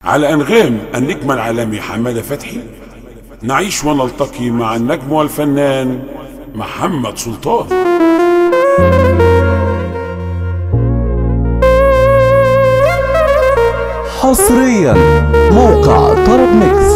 على أنغام النجم العالمي حمادة فتحي نعيش ونلتقي مع النجم والفنان محمد سلطان حصريا موقع طرب ميكس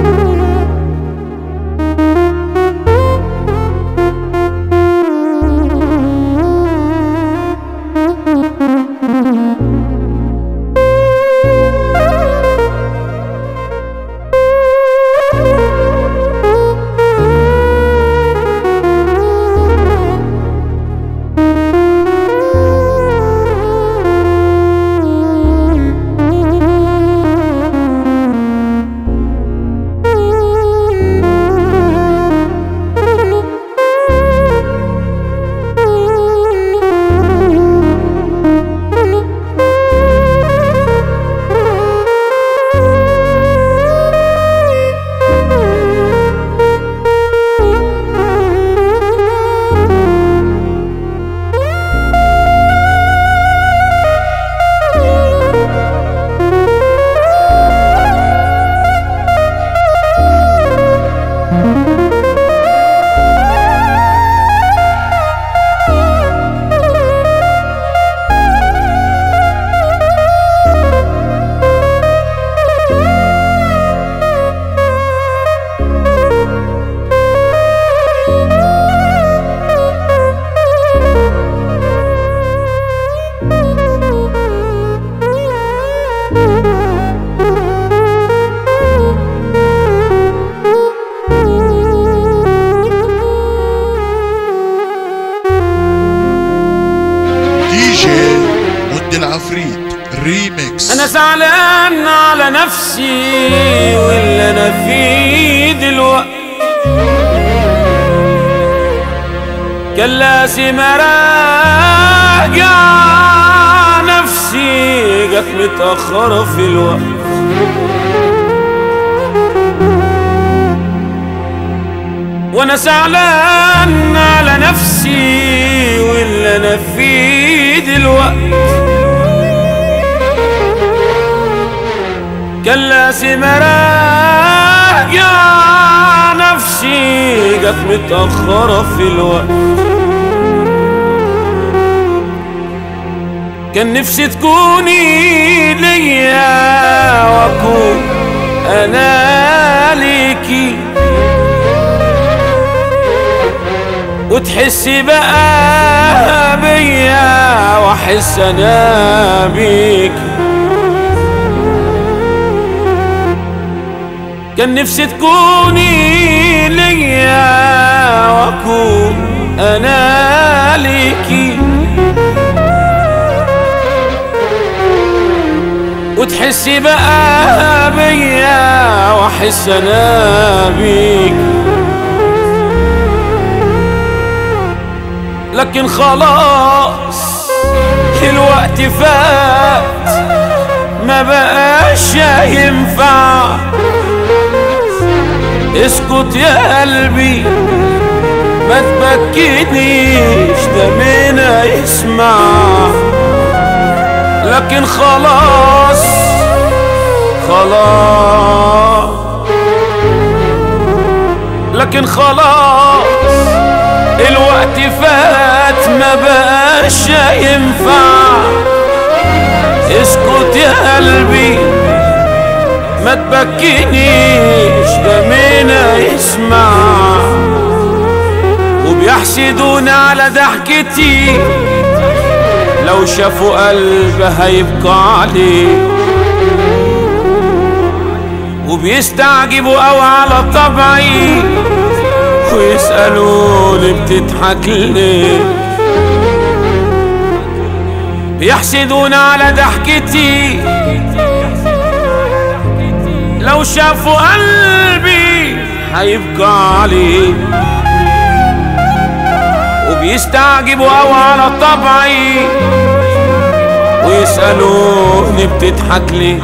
دي جي مد العفريت ريميكس انا زعلان على نفسي واللي انا فيه دلوقتي كان لازم اراجع نفسي جت متأخرة في الوقت وانا زعلان على نفسي واللي انا فيه دلوقتي كان لازم اراجع نفسي جت متأخرة في الوقت كان نفسي تكوني ليا واكون انا ليكي وتحسي بقى بيا واحس انا بيكي كان نفسي تكوني ليا واكون انا ليكي وتحسي بقى بيا واحس انا بيك لكن خلاص الوقت فات ما بقاش ينفع اسكت يا قلبي ما تبكينيش ده منا يسمع لكن خلاص خلاص لكن خلاص الوقت فات ما بقاش ينفع اسكت يا قلبي ما تبكينيش ده منا يسمع وبيحسدون على ضحكتي لو شافوا قلب هيبقى عليه وبيستعجبوا أو على طبعي ويسألوني بتضحك ليه بيحسدون على ضحكتي لو شافوا قلبي هيبقى عليه وبيستعجبوا أو على طبعي ويسألوني بتضحك ليه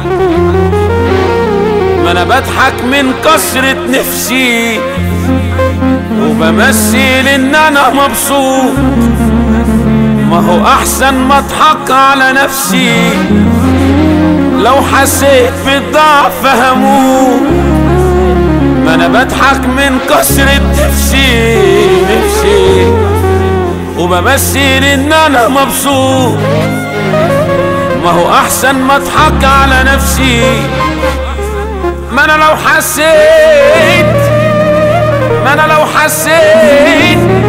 ما أنا بضحك من كسرة نفسي وبمثل إن أنا مبسوط ما هو احسن ما اضحك على نفسي لو حسيت بالضعف هموت ما انا بضحك من كسرة نفسي نفسي وبمثل ان انا مبسوط ما هو احسن ما اضحك على نفسي ما انا لو حسيت ما انا لو حسيت